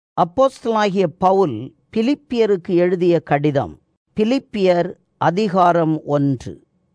அப்போஸ்தலனாகிய பவுல் பிலிப்பியருக்கு எழுதிய கடிதம் பிலிப்பியர் அதிகாரம் ஒன்று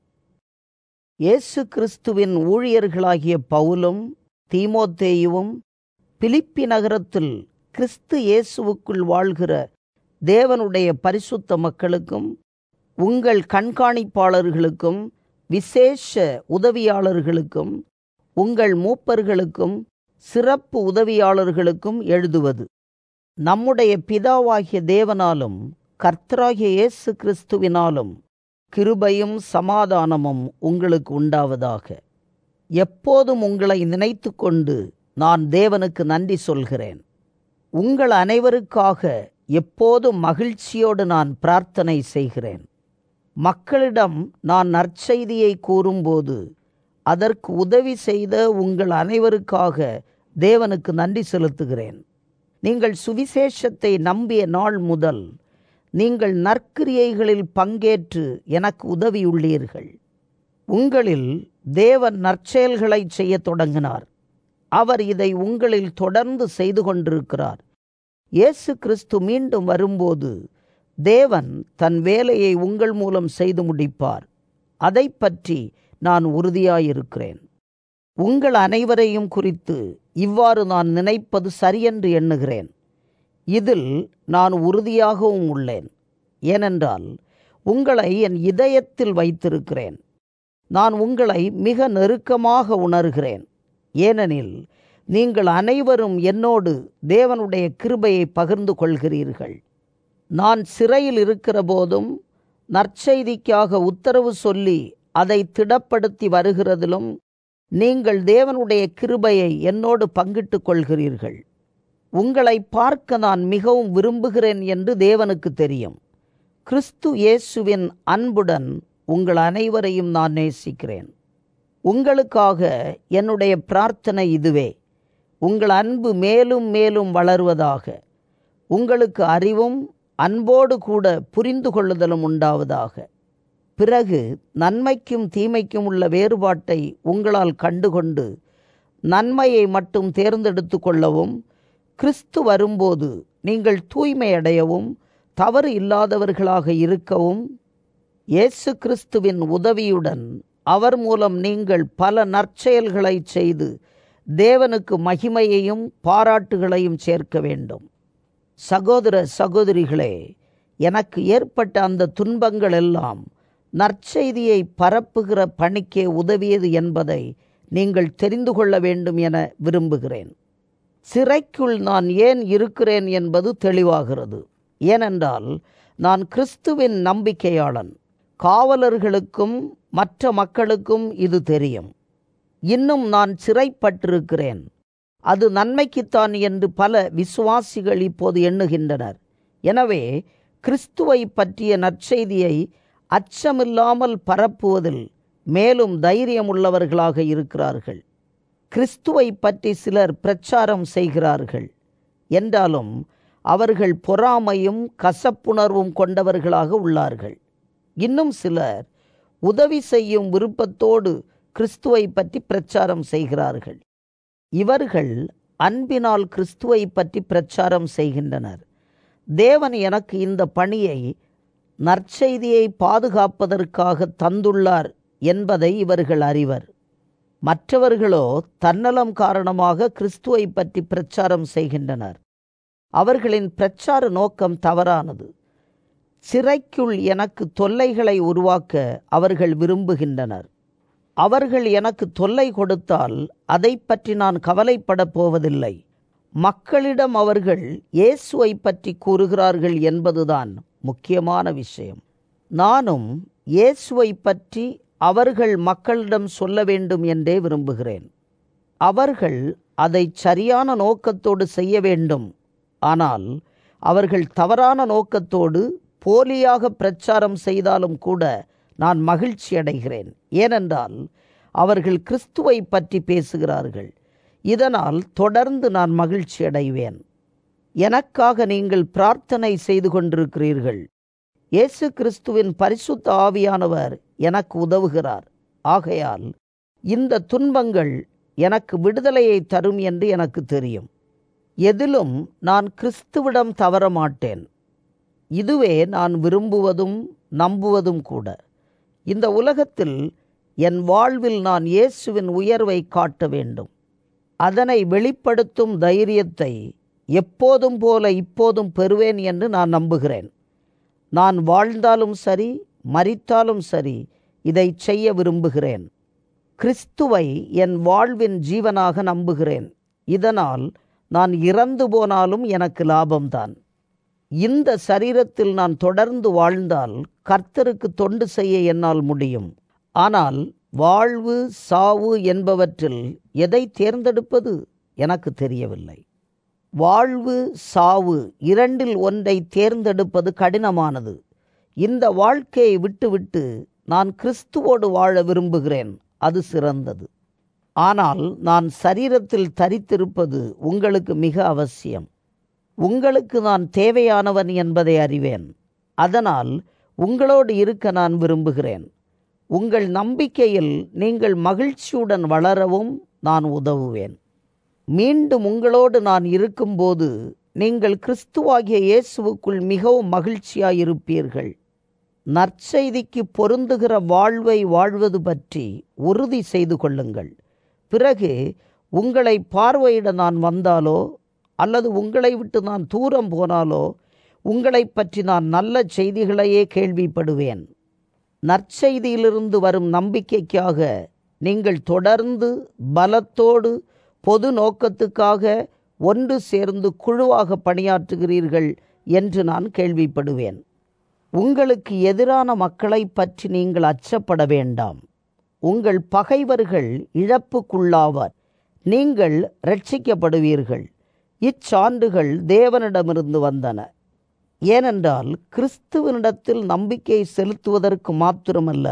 இயேசு கிறிஸ்துவின் ஊழியர்களாகிய பவுலும் தீமோத்தேயுவும் பிலிப்பி நகரத்தில் கிறிஸ்து இயேசுவுக்குள் வாழ்கிற தேவனுடைய பரிசுத்த மக்களுக்கும் உங்கள் கண்காணிப்பாளர்களுக்கும் விசேஷ உதவியாளர்களுக்கும் உங்கள் மூப்பர்களுக்கும் சிறப்பு உதவியாளர்களுக்கும் எழுதுவது நம்முடைய பிதாவாகிய தேவனாலும் கர்த்தராகிய இயேசு கிறிஸ்துவினாலும் கிருபையும் சமாதானமும் உங்களுக்கு உண்டாவதாக எப்போதும் உங்களை நினைத்து கொண்டு நான் தேவனுக்கு நன்றி சொல்கிறேன் உங்கள் அனைவருக்காக எப்போதும் மகிழ்ச்சியோடு நான் பிரார்த்தனை செய்கிறேன் மக்களிடம் நான் நற்செய்தியை கூறும்போது அதற்கு உதவி செய்த உங்கள் அனைவருக்காக தேவனுக்கு நன்றி செலுத்துகிறேன் நீங்கள் சுவிசேஷத்தை நம்பிய நாள் முதல் நீங்கள் நற்கிரியைகளில் பங்கேற்று எனக்கு உதவியுள்ளீர்கள் உங்களில் தேவன் நற்செயல்களை செய்யத் தொடங்கினார் அவர் இதை உங்களில் தொடர்ந்து செய்து கொண்டிருக்கிறார் இயேசு கிறிஸ்து மீண்டும் வரும்போது தேவன் தன் வேலையை உங்கள் மூலம் செய்து முடிப்பார் அதை பற்றி நான் உறுதியாயிருக்கிறேன் உங்கள் அனைவரையும் குறித்து இவ்வாறு நான் நினைப்பது சரியென்று எண்ணுகிறேன் இதில் நான் உறுதியாகவும் உள்ளேன் ஏனென்றால் உங்களை என் இதயத்தில் வைத்திருக்கிறேன் நான் உங்களை மிக நெருக்கமாக உணர்கிறேன் ஏனெனில் நீங்கள் அனைவரும் என்னோடு தேவனுடைய கிருபையை பகிர்ந்து கொள்கிறீர்கள் நான் சிறையில் இருக்கிற போதும் நற்செய்திக்காக உத்தரவு சொல்லி அதை திடப்படுத்தி வருகிறதிலும் நீங்கள் தேவனுடைய கிருபையை என்னோடு பங்கிட்டு கொள்கிறீர்கள் உங்களை பார்க்க நான் மிகவும் விரும்புகிறேன் என்று தேவனுக்கு தெரியும் கிறிஸ்து இயேசுவின் அன்புடன் உங்கள் அனைவரையும் நான் நேசிக்கிறேன் உங்களுக்காக என்னுடைய பிரார்த்தனை இதுவே உங்கள் அன்பு மேலும் மேலும் வளருவதாக உங்களுக்கு அறிவும் அன்போடு கூட புரிந்து கொள்ளுதலும் உண்டாவதாக பிறகு நன்மைக்கும் தீமைக்கும் உள்ள வேறுபாட்டை உங்களால் கண்டுகொண்டு நன்மையை மட்டும் தேர்ந்தெடுத்து கொள்ளவும் கிறிஸ்து வரும்போது நீங்கள் தூய்மையடையவும் தவறு இல்லாதவர்களாக இருக்கவும் இயேசு கிறிஸ்துவின் உதவியுடன் அவர் மூலம் நீங்கள் பல நற்செயல்களை செய்து தேவனுக்கு மகிமையையும் பாராட்டுகளையும் சேர்க்க வேண்டும் சகோதர சகோதரிகளே எனக்கு ஏற்பட்ட அந்த துன்பங்கள் எல்லாம் நற்செய்தியை பரப்புகிற பணிக்கே உதவியது என்பதை நீங்கள் தெரிந்து கொள்ள வேண்டும் என விரும்புகிறேன் சிறைக்குள் நான் ஏன் இருக்கிறேன் என்பது தெளிவாகிறது ஏனென்றால் நான் கிறிஸ்துவின் நம்பிக்கையாளன் காவலர்களுக்கும் மற்ற மக்களுக்கும் இது தெரியும் இன்னும் நான் சிறைப்பட்டிருக்கிறேன் அது நன்மைக்குத்தான் என்று பல விசுவாசிகள் இப்போது எண்ணுகின்றனர் எனவே கிறிஸ்துவை பற்றிய நற்செய்தியை அச்சமில்லாமல் பரப்புவதில் மேலும் தைரியமுள்ளவர்களாக இருக்கிறார்கள் கிறிஸ்துவை பற்றி சிலர் பிரச்சாரம் செய்கிறார்கள் என்றாலும் அவர்கள் பொறாமையும் கசப்புணர்வும் கொண்டவர்களாக உள்ளார்கள் இன்னும் சிலர் உதவி செய்யும் விருப்பத்தோடு கிறிஸ்துவை பற்றி பிரச்சாரம் செய்கிறார்கள் இவர்கள் அன்பினால் கிறிஸ்துவை பற்றி பிரச்சாரம் செய்கின்றனர் தேவன் எனக்கு இந்த பணியை நற்செய்தியை பாதுகாப்பதற்காக தந்துள்ளார் என்பதை இவர்கள் அறிவர் மற்றவர்களோ தன்னலம் காரணமாக கிறிஸ்துவை பற்றி பிரச்சாரம் செய்கின்றனர் அவர்களின் பிரச்சார நோக்கம் தவறானது சிறைக்குள் எனக்கு தொல்லைகளை உருவாக்க அவர்கள் விரும்புகின்றனர் அவர்கள் எனக்கு தொல்லை கொடுத்தால் அதை பற்றி நான் கவலைப்படப் போவதில்லை மக்களிடம் அவர்கள் இயேசுவை பற்றி கூறுகிறார்கள் என்பதுதான் முக்கியமான விஷயம் நானும் இயேசுவை பற்றி அவர்கள் மக்களிடம் சொல்ல வேண்டும் என்றே விரும்புகிறேன் அவர்கள் அதை சரியான நோக்கத்தோடு செய்ய வேண்டும் ஆனால் அவர்கள் தவறான நோக்கத்தோடு போலியாக பிரச்சாரம் செய்தாலும் கூட நான் மகிழ்ச்சி அடைகிறேன் ஏனென்றால் அவர்கள் கிறிஸ்துவை பற்றி பேசுகிறார்கள் இதனால் தொடர்ந்து நான் மகிழ்ச்சி அடைவேன் எனக்காக நீங்கள் பிரார்த்தனை செய்து கொண்டிருக்கிறீர்கள் இயேசு கிறிஸ்துவின் பரிசுத்த ஆவியானவர் எனக்கு உதவுகிறார் ஆகையால் இந்த துன்பங்கள் எனக்கு விடுதலையை தரும் என்று எனக்கு தெரியும் எதிலும் நான் கிறிஸ்துவிடம் தவற மாட்டேன் இதுவே நான் விரும்புவதும் நம்புவதும் கூட இந்த உலகத்தில் என் வாழ்வில் நான் இயேசுவின் உயர்வை காட்ட வேண்டும் அதனை வெளிப்படுத்தும் தைரியத்தை எப்போதும் போல இப்போதும் பெறுவேன் என்று நான் நம்புகிறேன் நான் வாழ்ந்தாலும் சரி மரித்தாலும் சரி இதை செய்ய விரும்புகிறேன் கிறிஸ்துவை என் வாழ்வின் ஜீவனாக நம்புகிறேன் இதனால் நான் இறந்து போனாலும் எனக்கு லாபம்தான் இந்த சரீரத்தில் நான் தொடர்ந்து வாழ்ந்தால் கர்த்தருக்கு தொண்டு செய்ய என்னால் முடியும் ஆனால் வாழ்வு சாவு என்பவற்றில் எதை தேர்ந்தெடுப்பது எனக்கு தெரியவில்லை வாழ்வு சாவு இரண்டில் ஒன்றை தேர்ந்தெடுப்பது கடினமானது இந்த வாழ்க்கையை விட்டுவிட்டு நான் கிறிஸ்துவோடு வாழ விரும்புகிறேன் அது சிறந்தது ஆனால் நான் சரீரத்தில் தரித்திருப்பது உங்களுக்கு மிக அவசியம் உங்களுக்கு நான் தேவையானவன் என்பதை அறிவேன் அதனால் உங்களோடு இருக்க நான் விரும்புகிறேன் உங்கள் நம்பிக்கையில் நீங்கள் மகிழ்ச்சியுடன் வளரவும் நான் உதவுவேன் மீண்டும் உங்களோடு நான் இருக்கும்போது நீங்கள் கிறிஸ்துவாகிய இயேசுவுக்குள் மிகவும் மகிழ்ச்சியாயிருப்பீர்கள் நற்செய்திக்கு பொருந்துகிற வாழ்வை வாழ்வது பற்றி உறுதி செய்து கொள்ளுங்கள் பிறகு உங்களை பார்வையிட நான் வந்தாலோ அல்லது உங்களை விட்டு நான் தூரம் போனாலோ உங்களை பற்றி நான் நல்ல செய்திகளையே கேள்விப்படுவேன் நற்செய்தியிலிருந்து வரும் நம்பிக்கைக்காக நீங்கள் தொடர்ந்து பலத்தோடு பொது நோக்கத்துக்காக ஒன்று சேர்ந்து குழுவாக பணியாற்றுகிறீர்கள் என்று நான் கேள்விப்படுவேன் உங்களுக்கு எதிரான மக்களை பற்றி நீங்கள் அச்சப்பட வேண்டாம் உங்கள் பகைவர்கள் இழப்புக்குள்ளாவார் நீங்கள் ரட்சிக்கப்படுவீர்கள் இச்சான்றுகள் தேவனிடமிருந்து வந்தன ஏனென்றால் கிறிஸ்துவனிடத்தில் நம்பிக்கை செலுத்துவதற்கு மாத்திரமல்ல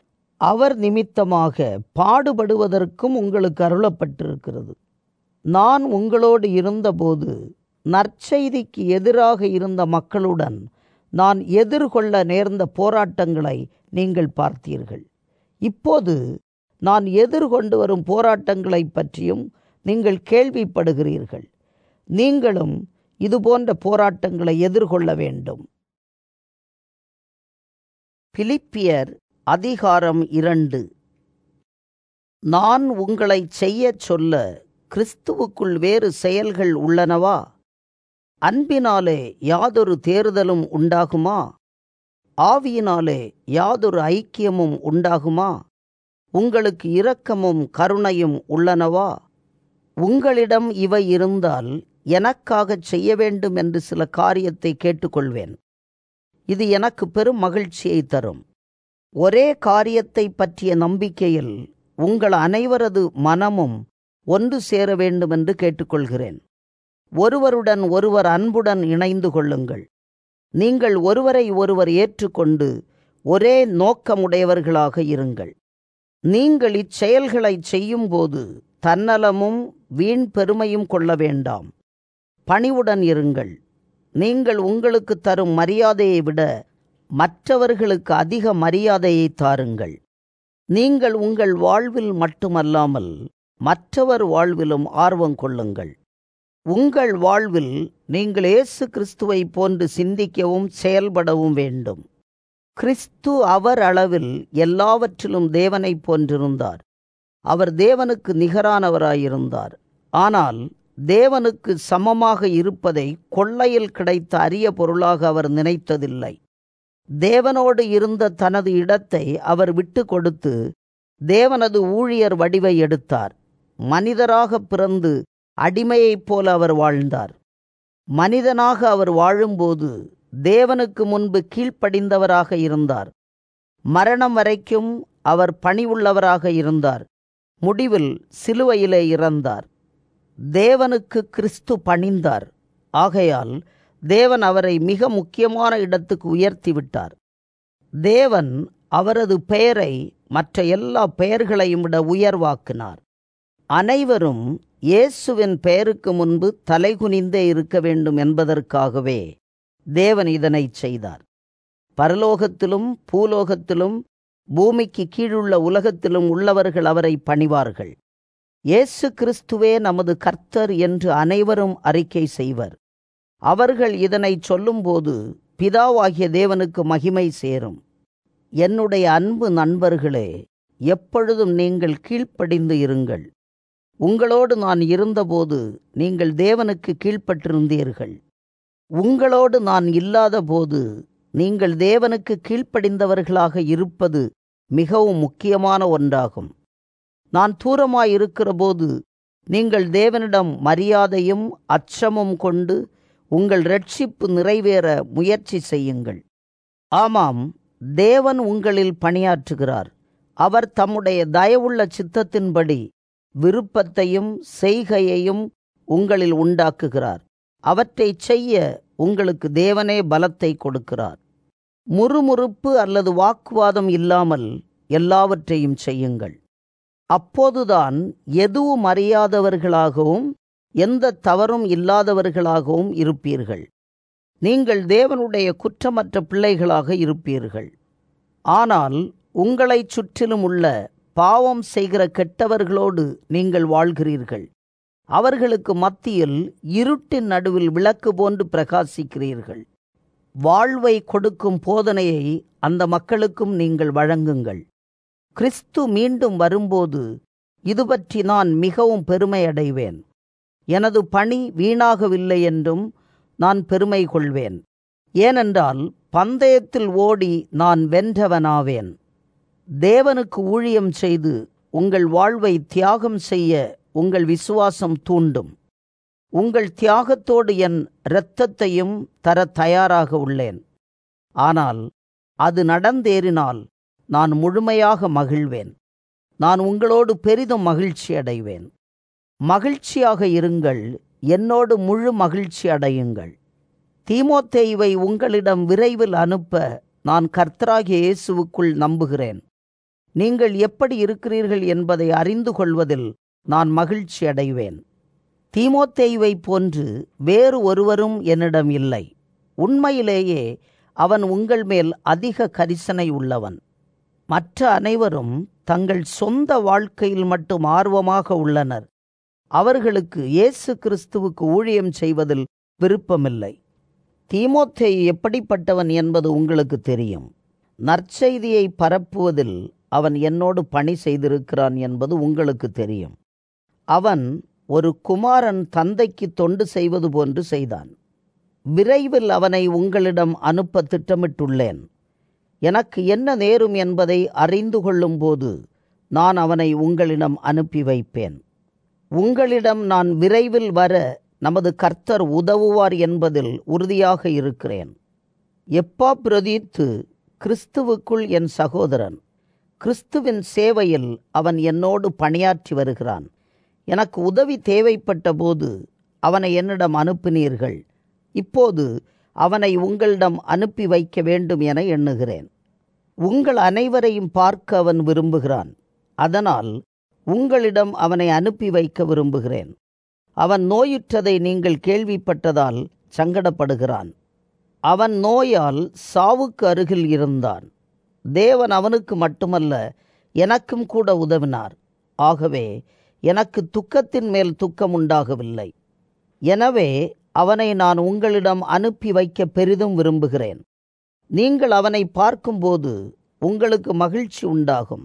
அவர் நிமித்தமாக பாடுபடுவதற்கும் உங்களுக்கு அருளப்பட்டிருக்கிறது நான் உங்களோடு இருந்தபோது நற்செய்திக்கு எதிராக இருந்த மக்களுடன் நான் எதிர்கொள்ள நேர்ந்த போராட்டங்களை நீங்கள் பார்த்தீர்கள் இப்போது நான் எதிர்கொண்டு வரும் போராட்டங்களை பற்றியும் நீங்கள் கேள்விப்படுகிறீர்கள் நீங்களும் இதுபோன்ற போராட்டங்களை எதிர்கொள்ள வேண்டும் பிலிப்பியர் அதிகாரம் இரண்டு நான் உங்களை செய்யச் சொல்ல கிறிஸ்துவுக்குள் வேறு செயல்கள் உள்ளனவா அன்பினாலே யாதொரு தேறுதலும் உண்டாகுமா ஆவியினாலே யாதொரு ஐக்கியமும் உண்டாகுமா உங்களுக்கு இரக்கமும் கருணையும் உள்ளனவா உங்களிடம் இவை இருந்தால் எனக்காகச் செய்ய வேண்டும் என்று சில காரியத்தை கேட்டுக்கொள்வேன் இது எனக்கு பெரும் மகிழ்ச்சியை தரும் ஒரே காரியத்தை பற்றிய நம்பிக்கையில் உங்கள் அனைவரது மனமும் ஒன்று சேர வேண்டும் என்று கேட்டுக்கொள்கிறேன் ஒருவருடன் ஒருவர் அன்புடன் இணைந்து கொள்ளுங்கள் நீங்கள் ஒருவரை ஒருவர் ஏற்றுக்கொண்டு ஒரே நோக்கமுடையவர்களாக இருங்கள் நீங்கள் இச்செயல்களை செய்யும்போது தன்னலமும் வீண் பெருமையும் கொள்ள வேண்டாம் பணிவுடன் இருங்கள் நீங்கள் உங்களுக்கு தரும் மரியாதையை விட மற்றவர்களுக்கு அதிக மரியாதையை தாருங்கள் நீங்கள் உங்கள் வாழ்வில் மட்டுமல்லாமல் மற்றவர் வாழ்விலும் ஆர்வம் கொள்ளுங்கள் உங்கள் வாழ்வில் நீங்கள் இயேசு கிறிஸ்துவை போன்று சிந்திக்கவும் செயல்படவும் வேண்டும் கிறிஸ்து அவர் அளவில் எல்லாவற்றிலும் தேவனைப் போன்றிருந்தார் அவர் தேவனுக்கு நிகரானவராயிருந்தார் ஆனால் தேவனுக்கு சமமாக இருப்பதை கொள்ளையில் கிடைத்த அரிய பொருளாக அவர் நினைத்ததில்லை தேவனோடு இருந்த தனது இடத்தை அவர் விட்டு கொடுத்து தேவனது ஊழியர் வடிவை எடுத்தார் மனிதராக பிறந்து அடிமையைப் போல அவர் வாழ்ந்தார் மனிதனாக அவர் வாழும்போது தேவனுக்கு முன்பு கீழ்ப்படிந்தவராக இருந்தார் மரணம் வரைக்கும் அவர் பணிவுள்ளவராக இருந்தார் முடிவில் சிலுவையிலே இறந்தார் தேவனுக்கு கிறிஸ்து பணிந்தார் ஆகையால் தேவன் அவரை மிக முக்கியமான இடத்துக்கு உயர்த்தி விட்டார் தேவன் அவரது பெயரை மற்ற எல்லா பெயர்களையும் விட உயர்வாக்கினார் அனைவரும் இயேசுவின் பெயருக்கு முன்பு தலைகுனிந்தே இருக்க வேண்டும் என்பதற்காகவே தேவன் இதனை செய்தார் பரலோகத்திலும் பூலோகத்திலும் பூமிக்கு கீழுள்ள உலகத்திலும் உள்ளவர்கள் அவரை பணிவார்கள் இயேசு கிறிஸ்துவே நமது கர்த்தர் என்று அனைவரும் அறிக்கை செய்வர் அவர்கள் இதனை சொல்லும்போது பிதாவாகிய தேவனுக்கு மகிமை சேரும் என்னுடைய அன்பு நண்பர்களே எப்பொழுதும் நீங்கள் கீழ்ப்படிந்து இருங்கள் உங்களோடு நான் இருந்தபோது நீங்கள் தேவனுக்கு கீழ்ப்பட்டிருந்தீர்கள் உங்களோடு நான் இல்லாதபோது நீங்கள் தேவனுக்கு கீழ்ப்படிந்தவர்களாக இருப்பது மிகவும் முக்கியமான ஒன்றாகும் நான் தூரமாயிருக்கிறபோது நீங்கள் தேவனிடம் மரியாதையும் அச்சமும் கொண்டு உங்கள் ரட்சிப்பு நிறைவேற முயற்சி செய்யுங்கள் ஆமாம் தேவன் உங்களில் பணியாற்றுகிறார் அவர் தம்முடைய தயவுள்ள சித்தத்தின்படி விருப்பத்தையும் செய்கையையும் உங்களில் உண்டாக்குகிறார் அவற்றை செய்ய உங்களுக்கு தேவனே பலத்தை கொடுக்கிறார் முறுமுறுப்பு அல்லது வாக்குவாதம் இல்லாமல் எல்லாவற்றையும் செய்யுங்கள் அப்போதுதான் எதுவும் அறியாதவர்களாகவும் எந்த தவறும் இல்லாதவர்களாகவும் இருப்பீர்கள் நீங்கள் தேவனுடைய குற்றமற்ற பிள்ளைகளாக இருப்பீர்கள் ஆனால் உங்களைச் சுற்றிலும் உள்ள பாவம் செய்கிற கெட்டவர்களோடு நீங்கள் வாழ்கிறீர்கள் அவர்களுக்கு மத்தியில் இருட்டின் நடுவில் விளக்கு போன்று பிரகாசிக்கிறீர்கள் வாழ்வை கொடுக்கும் போதனையை அந்த மக்களுக்கும் நீங்கள் வழங்குங்கள் கிறிஸ்து மீண்டும் வரும்போது இது பற்றி நான் மிகவும் பெருமை அடைவேன் எனது பணி வீணாகவில்லை என்றும் நான் பெருமை கொள்வேன் ஏனென்றால் பந்தயத்தில் ஓடி நான் வென்றவனாவேன் தேவனுக்கு ஊழியம் செய்து உங்கள் வாழ்வை தியாகம் செய்ய உங்கள் விசுவாசம் தூண்டும் உங்கள் தியாகத்தோடு என் இரத்தத்தையும் தர தயாராக உள்ளேன் ஆனால் அது நடந்தேறினால் நான் முழுமையாக மகிழ்வேன் நான் உங்களோடு பெரிதும் மகிழ்ச்சி அடைவேன் மகிழ்ச்சியாக இருங்கள் என்னோடு முழு மகிழ்ச்சி அடையுங்கள் தீமோத்தேயுவை உங்களிடம் விரைவில் அனுப்ப நான் கர்த்தராகிய இயேசுவுக்குள் நம்புகிறேன் நீங்கள் எப்படி இருக்கிறீர்கள் என்பதை அறிந்து கொள்வதில் நான் மகிழ்ச்சி அடைவேன் தீமோத்தேயுவை போன்று வேறு ஒருவரும் என்னிடம் இல்லை உண்மையிலேயே அவன் உங்கள் மேல் அதிக கரிசனை உள்ளவன் மற்ற அனைவரும் தங்கள் சொந்த வாழ்க்கையில் மட்டும் ஆர்வமாக உள்ளனர் அவர்களுக்கு இயேசு கிறிஸ்துவுக்கு ஊழியம் செய்வதில் விருப்பமில்லை தீமோத்தேயு எப்படிப்பட்டவன் என்பது உங்களுக்கு தெரியும் நற்செய்தியை பரப்புவதில் அவன் என்னோடு பணி செய்திருக்கிறான் என்பது உங்களுக்கு தெரியும் அவன் ஒரு குமாரன் தந்தைக்கு தொண்டு செய்வது போன்று செய்தான் விரைவில் அவனை உங்களிடம் அனுப்ப திட்டமிட்டுள்ளேன் எனக்கு என்ன நேரும் என்பதை அறிந்து கொள்ளும்போது நான் அவனை உங்களிடம் அனுப்பி வைப்பேன் உங்களிடம் நான் விரைவில் வர நமது கர்த்தர் உதவுவார் என்பதில் உறுதியாக இருக்கிறேன் எப்பா பிரதீத்து கிறிஸ்துவுக்குள் என் சகோதரன் கிறிஸ்துவின் சேவையில் அவன் என்னோடு பணியாற்றி வருகிறான் எனக்கு உதவி தேவைப்பட்ட போது அவனை என்னிடம் அனுப்பினீர்கள் இப்போது அவனை உங்களிடம் அனுப்பி வைக்க வேண்டும் என எண்ணுகிறேன் உங்கள் அனைவரையும் பார்க்க அவன் விரும்புகிறான் அதனால் உங்களிடம் அவனை அனுப்பி வைக்க விரும்புகிறேன் அவன் நோயுற்றதை நீங்கள் கேள்விப்பட்டதால் சங்கடப்படுகிறான் அவன் நோயால் சாவுக்கு அருகில் இருந்தான் தேவன் அவனுக்கு மட்டுமல்ல எனக்கும் கூட உதவினார் ஆகவே எனக்கு துக்கத்தின் மேல் துக்கம் உண்டாகவில்லை எனவே அவனை நான் உங்களிடம் அனுப்பி வைக்க பெரிதும் விரும்புகிறேன் நீங்கள் அவனை பார்க்கும்போது உங்களுக்கு மகிழ்ச்சி உண்டாகும்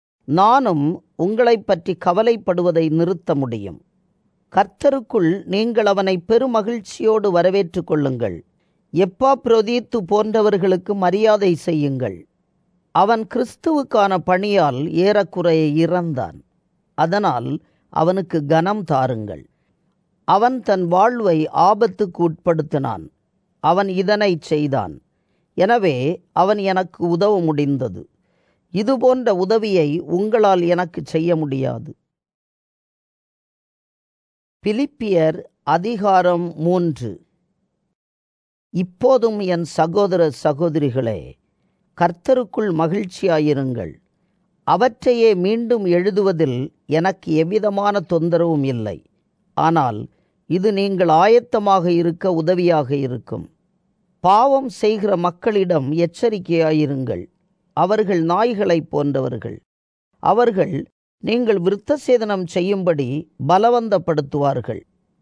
நானும் உங்களைப் பற்றி கவலைப்படுவதை நிறுத்த முடியும் கர்த்தருக்குள் நீங்கள் அவனை பெருமகிழ்ச்சியோடு வரவேற்றுக் கொள்ளுங்கள் எப்பா பிரதீத்து போன்றவர்களுக்கு மரியாதை செய்யுங்கள் அவன் கிறிஸ்துவுக்கான பணியால் ஏறக்குறைய இறந்தான் அதனால் அவனுக்கு கனம் தாருங்கள் அவன் தன் வாழ்வை ஆபத்துக்கு உட்படுத்தினான் அவன் இதனை செய்தான் எனவே அவன் எனக்கு உதவ முடிந்தது இதுபோன்ற உதவியை உங்களால் எனக்கு செய்ய முடியாது பிலிப்பியர் அதிகாரம் மூன்று இப்போதும் என் சகோதர சகோதரிகளே கர்த்தருக்குள் மகிழ்ச்சியாயிருங்கள் அவற்றையே மீண்டும் எழுதுவதில் எனக்கு எவ்விதமான தொந்தரவும் இல்லை ஆனால் இது நீங்கள் ஆயத்தமாக இருக்க உதவியாக இருக்கும் பாவம் செய்கிற மக்களிடம் எச்சரிக்கையாயிருங்கள் அவர்கள் நாய்களைப் போன்றவர்கள் அவர்கள் நீங்கள் விருத்த சேதனம் செய்யும்படி பலவந்தப்படுத்துவார்கள்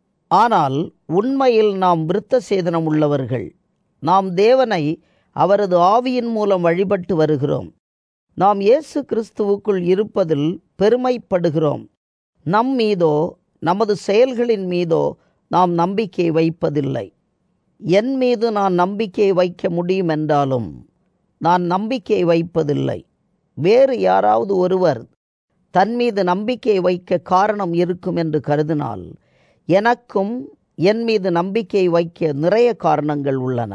ஆனால் உண்மையில் நாம் விருத்த சேதனம் உள்ளவர்கள் நாம் தேவனை அவரது ஆவியின் மூலம் வழிபட்டு வருகிறோம் நாம் இயேசு கிறிஸ்துவுக்குள் இருப்பதில் பெருமைப்படுகிறோம் நம் மீதோ நமது செயல்களின் மீதோ நாம் நம்பிக்கை வைப்பதில்லை என் மீது நான் நம்பிக்கை வைக்க முடியும் என்றாலும் நான் நம்பிக்கை வைப்பதில்லை வேறு யாராவது ஒருவர் தன் மீது நம்பிக்கை வைக்க காரணம் இருக்கும் என்று கருதினால் எனக்கும் என் மீது நம்பிக்கை வைக்க நிறைய காரணங்கள் உள்ளன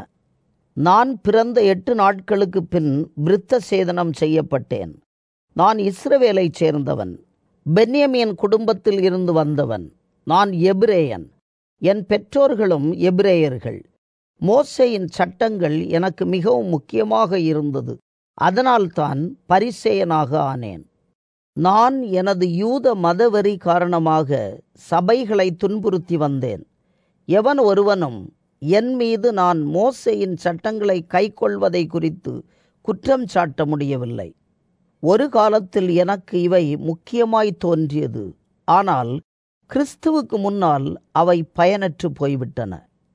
நான் பிறந்த எட்டு நாட்களுக்கு பின் விருத்த சேதனம் செய்யப்பட்டேன் நான் இஸ்ரவேலைச் சேர்ந்தவன் பென்யமின் குடும்பத்தில் இருந்து வந்தவன் நான் எபிரேயன் என் பெற்றோர்களும் எபிரேயர்கள் மோசையின் சட்டங்கள் எனக்கு மிகவும் முக்கியமாக இருந்தது அதனால்தான் பரிசேயனாக ஆனேன் நான் எனது யூத மதவெறி காரணமாக சபைகளை துன்புறுத்தி வந்தேன் எவன் ஒருவனும் என் மீது நான் மோசையின் சட்டங்களை கைக்கொள்வதை குறித்து குற்றம் சாட்ட முடியவில்லை ஒரு காலத்தில் எனக்கு இவை முக்கியமாய் தோன்றியது ஆனால் கிறிஸ்துவுக்கு முன்னால் அவை பயனற்று போய்விட்டன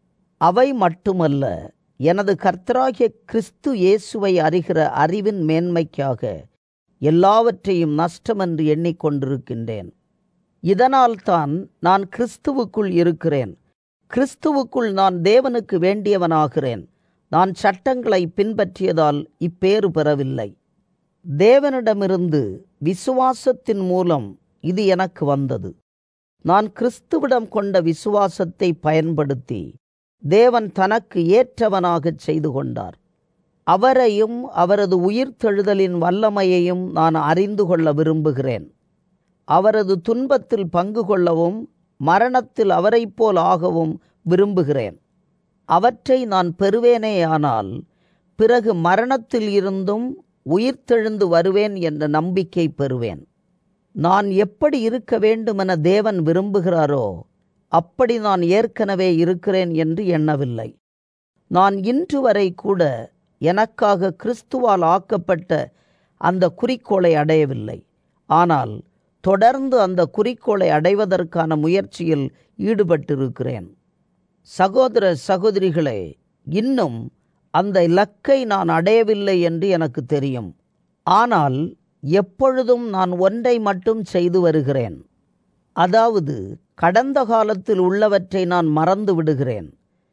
அவை மட்டுமல்ல எனது கர்த்தராகிய கிறிஸ்து இயேசுவை அறிகிற அறிவின் மேன்மைக்காக எல்லாவற்றையும் நஷ்டமென்று எண்ணிக்கொண்டிருக்கின்றேன் இதனால்தான் நான் கிறிஸ்துவுக்குள் இருக்கிறேன் கிறிஸ்துவுக்குள் நான் தேவனுக்கு வேண்டியவனாகிறேன் நான் சட்டங்களை பின்பற்றியதால் இப்பேறு பெறவில்லை தேவனிடமிருந்து விசுவாசத்தின் மூலம் இது எனக்கு வந்தது நான் கிறிஸ்துவிடம் கொண்ட விசுவாசத்தை பயன்படுத்தி தேவன் தனக்கு ஏற்றவனாகச் செய்து கொண்டார் அவரையும் அவரது உயிர்த்தெழுதலின் வல்லமையையும் நான் அறிந்து கொள்ள விரும்புகிறேன் அவரது துன்பத்தில் பங்கு கொள்ளவும் மரணத்தில் அவரைப் போல் ஆகவும் விரும்புகிறேன் அவற்றை நான் பெறுவேனேயானால் பிறகு மரணத்தில் இருந்தும் உயிர்த்தெழுந்து வருவேன் என்ற நம்பிக்கை பெறுவேன் நான் எப்படி இருக்க வேண்டுமென தேவன் விரும்புகிறாரோ அப்படி நான் ஏற்கனவே இருக்கிறேன் என்று எண்ணவில்லை நான் இன்று வரை கூட எனக்காக கிறிஸ்துவால் ஆக்கப்பட்ட அந்த குறிக்கோளை அடையவில்லை ஆனால் தொடர்ந்து அந்த குறிக்கோளை அடைவதற்கான முயற்சியில் ஈடுபட்டிருக்கிறேன் சகோதர சகோதரிகளே இன்னும் அந்த இலக்கை நான் அடையவில்லை என்று எனக்கு தெரியும் ஆனால் எப்பொழுதும் நான் ஒன்றை மட்டும் செய்து வருகிறேன் அதாவது கடந்த காலத்தில் உள்ளவற்றை நான் மறந்து விடுகிறேன்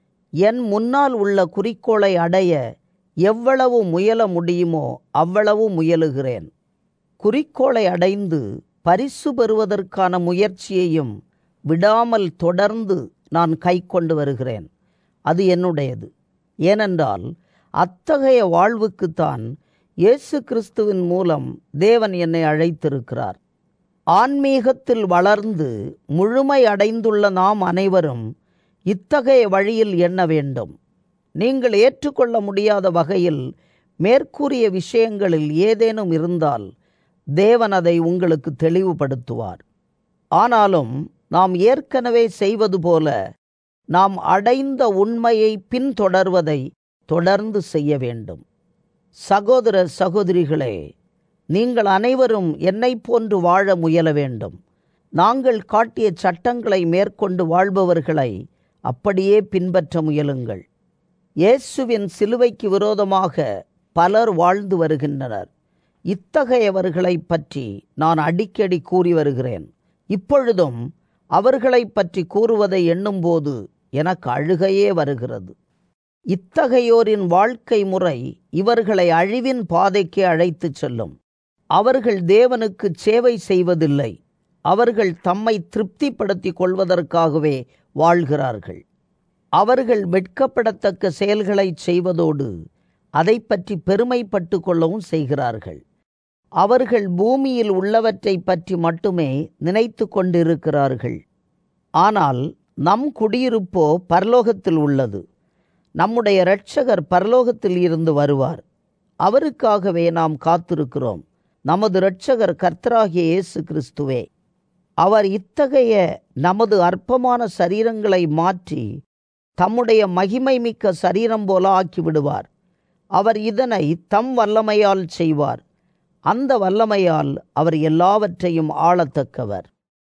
என் முன்னால் உள்ள குறிக்கோளை அடைய எவ்வளவு முயல முடியுமோ அவ்வளவு முயலுகிறேன் குறிக்கோளை அடைந்து பரிசு பெறுவதற்கான முயற்சியையும் விடாமல் தொடர்ந்து நான் கை கொண்டு வருகிறேன் அது என்னுடையது ஏனென்றால் அத்தகைய வாழ்வுக்குத்தான் இயேசு கிறிஸ்துவின் மூலம் தேவன் என்னை அழைத்திருக்கிறார் ஆன்மீகத்தில் வளர்ந்து முழுமை அடைந்துள்ள நாம் அனைவரும் இத்தகைய வழியில் எண்ண வேண்டும் நீங்கள் ஏற்றுக்கொள்ள முடியாத வகையில் மேற்கூறிய விஷயங்களில் ஏதேனும் இருந்தால் தேவன் அதை உங்களுக்கு தெளிவுபடுத்துவார் ஆனாலும் நாம் ஏற்கனவே செய்வது போல நாம் அடைந்த உண்மையை பின்தொடர்வதை தொடர்ந்து செய்ய வேண்டும் சகோதர சகோதரிகளே நீங்கள் அனைவரும் என்னை போன்று வாழ முயல வேண்டும் நாங்கள் காட்டிய சட்டங்களை மேற்கொண்டு வாழ்பவர்களை அப்படியே பின்பற்ற முயலுங்கள் இயேசுவின் சிலுவைக்கு விரோதமாக பலர் வாழ்ந்து வருகின்றனர் இத்தகையவர்களை பற்றி நான் அடிக்கடி கூறி வருகிறேன் இப்பொழுதும் அவர்களை பற்றி கூறுவதை எண்ணும்போது எனக்கு அழுகையே வருகிறது இத்தகையோரின் வாழ்க்கை முறை இவர்களை அழிவின் பாதைக்கு அழைத்துச் செல்லும் அவர்கள் தேவனுக்கு சேவை செய்வதில்லை அவர்கள் தம்மை திருப்திப்படுத்திக் கொள்வதற்காகவே வாழ்கிறார்கள் அவர்கள் வெட்கப்படத்தக்க செயல்களை செய்வதோடு அதை பற்றி பெருமைப்பட்டு கொள்ளவும் செய்கிறார்கள் அவர்கள் பூமியில் உள்ளவற்றை பற்றி மட்டுமே நினைத்து கொண்டிருக்கிறார்கள் ஆனால் நம் குடியிருப்போ பரலோகத்தில் உள்ளது நம்முடைய இரட்சகர் பரலோகத்தில் இருந்து வருவார் அவருக்காகவே நாம் காத்திருக்கிறோம் நமது இரட்சகர் கர்த்தராகிய இயேசு கிறிஸ்துவே அவர் இத்தகைய நமது அற்பமான சரீரங்களை மாற்றி தம்முடைய மகிமை மிக்க சரீரம் போல ஆக்கி விடுவார் அவர் இதனை தம் வல்லமையால் செய்வார் அந்த வல்லமையால் அவர் எல்லாவற்றையும் ஆளத்தக்கவர்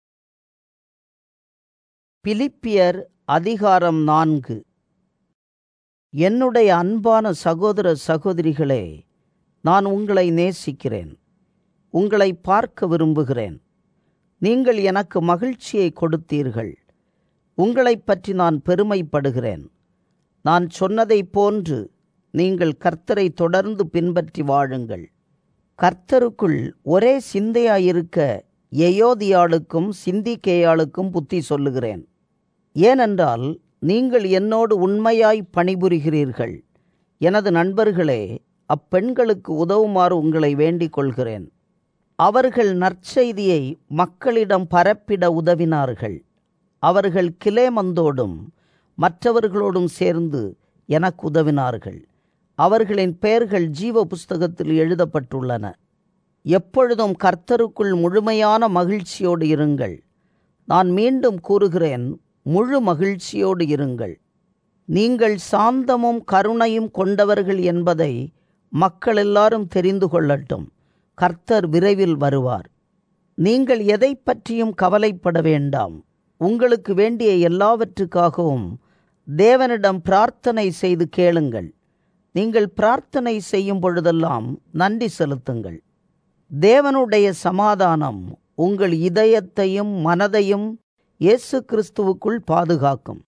பிலிப்பியர் அதிகாரம் நான்கு என்னுடைய அன்பான சகோதர சகோதரிகளே நான் உங்களை நேசிக்கிறேன் உங்களை பார்க்க விரும்புகிறேன் நீங்கள் எனக்கு மகிழ்ச்சியை கொடுத்தீர்கள் உங்களைப் பற்றி நான் பெருமைப்படுகிறேன் நான் சொன்னதைப் போன்று நீங்கள் கர்த்தரை தொடர்ந்து பின்பற்றி வாழுங்கள் கர்த்தருக்குள் ஒரே சிந்தையாயிருக்க எயோதியாளுக்கும் சிந்திக்கேயாளுக்கும் புத்தி சொல்லுகிறேன் ஏனென்றால் நீங்கள் என்னோடு உண்மையாய் பணிபுரிகிறீர்கள் எனது நண்பர்களே அப்பெண்களுக்கு உதவுமாறு உங்களை வேண்டிக் கொள்கிறேன் அவர்கள் நற்செய்தியை மக்களிடம் பரப்பிட உதவினார்கள் அவர்கள் கிலேமந்தோடும் மற்றவர்களோடும் சேர்ந்து எனக்கு உதவினார்கள் அவர்களின் பெயர்கள் ஜீவ புஸ்தகத்தில் எழுதப்பட்டுள்ளன எப்பொழுதும் கர்த்தருக்குள் முழுமையான மகிழ்ச்சியோடு இருங்கள் நான் மீண்டும் கூறுகிறேன் முழு மகிழ்ச்சியோடு இருங்கள் நீங்கள் சாந்தமும் கருணையும் கொண்டவர்கள் என்பதை மக்கள் எல்லாரும் தெரிந்து கொள்ளட்டும் கர்த்தர் விரைவில் வருவார் நீங்கள் எதை பற்றியும் கவலைப்பட வேண்டாம் உங்களுக்கு வேண்டிய எல்லாவற்றுக்காகவும் தேவனிடம் பிரார்த்தனை செய்து கேளுங்கள் நீங்கள் பிரார்த்தனை செய்யும் பொழுதெல்லாம் நன்றி செலுத்துங்கள் தேவனுடைய சமாதானம் உங்கள் இதயத்தையும் மனதையும் இயேசு கிறிஸ்துவுக்குள் பாதுகாக்கும்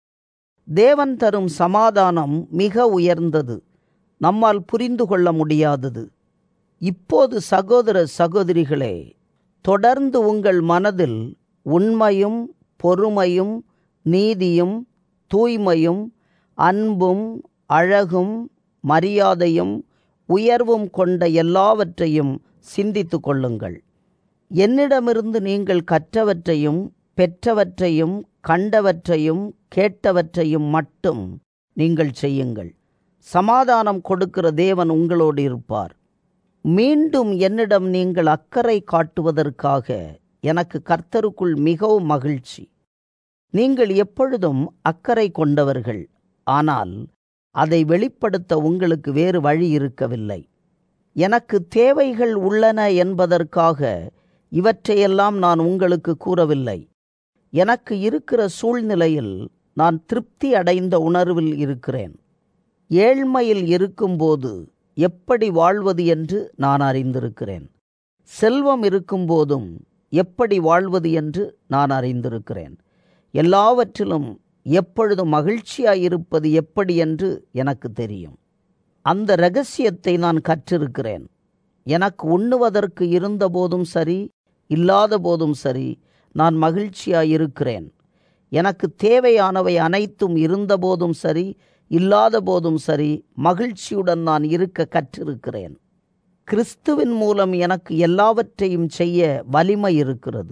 தேவன் தரும் சமாதானம் மிக உயர்ந்தது நம்மால் புரிந்து கொள்ள முடியாதது இப்போது சகோதர சகோதரிகளே தொடர்ந்து உங்கள் மனதில் உண்மையும் பொறுமையும் நீதியும் தூய்மையும் அன்பும் அழகும் மரியாதையும் உயர்வும் கொண்ட எல்லாவற்றையும் சிந்தித்து கொள்ளுங்கள் என்னிடமிருந்து நீங்கள் கற்றவற்றையும் பெற்றவற்றையும் கண்டவற்றையும் கேட்டவற்றையும் மட்டும் நீங்கள் செய்யுங்கள் சமாதானம் கொடுக்கிற தேவன் உங்களோடு இருப்பார் மீண்டும் என்னிடம் நீங்கள் அக்கறை காட்டுவதற்காக எனக்கு கர்த்தருக்குள் மிகவும் மகிழ்ச்சி நீங்கள் எப்பொழுதும் அக்கறை கொண்டவர்கள் ஆனால் அதை வெளிப்படுத்த உங்களுக்கு வேறு வழி இருக்கவில்லை எனக்கு தேவைகள் உள்ளன என்பதற்காக இவற்றையெல்லாம் நான் உங்களுக்கு கூறவில்லை எனக்கு இருக்கிற சூழ்நிலையில் நான் திருப்தி அடைந்த உணர்வில் இருக்கிறேன் ஏழ்மையில் இருக்கும்போது எப்படி வாழ்வது என்று நான் அறிந்திருக்கிறேன் செல்வம் இருக்கும்போதும் எப்படி வாழ்வது என்று நான் அறிந்திருக்கிறேன் எல்லாவற்றிலும் எப்பொழுதும் மகிழ்ச்சியாயிருப்பது எப்படி என்று எனக்கு தெரியும் அந்த ரகசியத்தை நான் கற்றிருக்கிறேன் எனக்கு உண்ணுவதற்கு இருந்தபோதும் சரி இல்லாத போதும் சரி நான் மகிழ்ச்சியாயிருக்கிறேன் எனக்கு தேவையானவை அனைத்தும் இருந்தபோதும் சரி இல்லாத போதும் சரி மகிழ்ச்சியுடன் நான் இருக்க கற்றிருக்கிறேன் கிறிஸ்துவின் மூலம் எனக்கு எல்லாவற்றையும் செய்ய வலிமை இருக்கிறது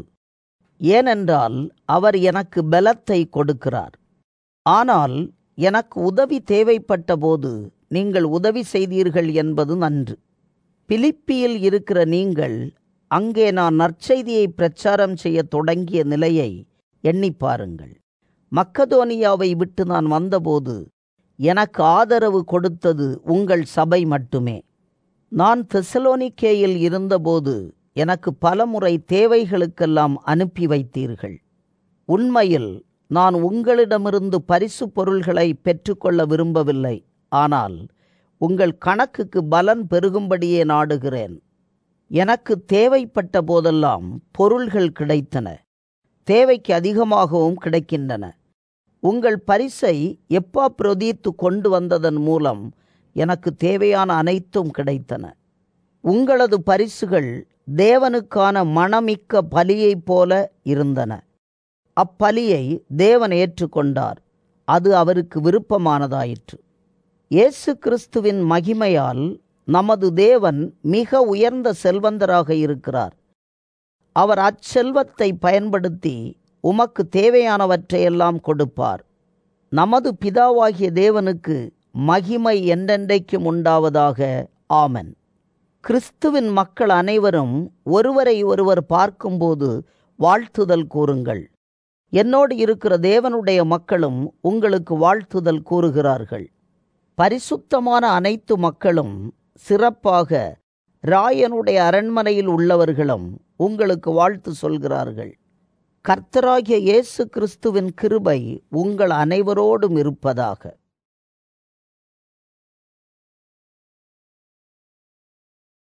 ஏனென்றால் அவர் எனக்கு பலத்தை கொடுக்கிறார் ஆனால் எனக்கு உதவி தேவைப்பட்ட போது நீங்கள் உதவி செய்தீர்கள் என்பது நன்று பிலிப்பியில் இருக்கிற நீங்கள் அங்கே நான் நற்செய்தியை பிரச்சாரம் செய்ய தொடங்கிய நிலையை எண்ணி பாருங்கள் மக்கதோனியாவை விட்டு நான் வந்தபோது எனக்கு ஆதரவு கொடுத்தது உங்கள் சபை மட்டுமே நான் தெசலோனிக்கேயில் இருந்தபோது எனக்கு பலமுறை தேவைகளுக்கெல்லாம் அனுப்பி வைத்தீர்கள் உண்மையில் நான் உங்களிடமிருந்து பரிசு பொருள்களை பெற்றுக்கொள்ள விரும்பவில்லை ஆனால் உங்கள் கணக்குக்கு பலன் பெருகும்படியே நாடுகிறேன் எனக்கு தேவைப்பட்ட போதெல்லாம் பொருள்கள் கிடைத்தன தேவைக்கு அதிகமாகவும் கிடைக்கின்றன உங்கள் பரிசை எப்பா பிரதீத்து கொண்டு வந்ததன் மூலம் எனக்கு தேவையான அனைத்தும் கிடைத்தன உங்களது பரிசுகள் தேவனுக்கான மனமிக்க பலியைப் போல இருந்தன அப்பலியை தேவன் ஏற்றுக்கொண்டார் அது அவருக்கு விருப்பமானதாயிற்று இயேசு கிறிஸ்துவின் மகிமையால் நமது தேவன் மிக உயர்ந்த செல்வந்தராக இருக்கிறார் அவர் அச்செல்வத்தை பயன்படுத்தி உமக்கு தேவையானவற்றையெல்லாம் கொடுப்பார் நமது பிதாவாகிய தேவனுக்கு மகிமை என்றென்றைக்கும் உண்டாவதாக ஆமன் கிறிஸ்துவின் மக்கள் அனைவரும் ஒருவரை ஒருவர் பார்க்கும்போது வாழ்த்துதல் கூறுங்கள் என்னோடு இருக்கிற தேவனுடைய மக்களும் உங்களுக்கு வாழ்த்துதல் கூறுகிறார்கள் பரிசுத்தமான அனைத்து மக்களும் சிறப்பாக ராயனுடைய அரண்மனையில் உள்ளவர்களும் உங்களுக்கு வாழ்த்து சொல்கிறார்கள் கர்த்தராகிய இயேசு கிறிஸ்துவின் கிருபை உங்கள் அனைவரோடும் இருப்பதாக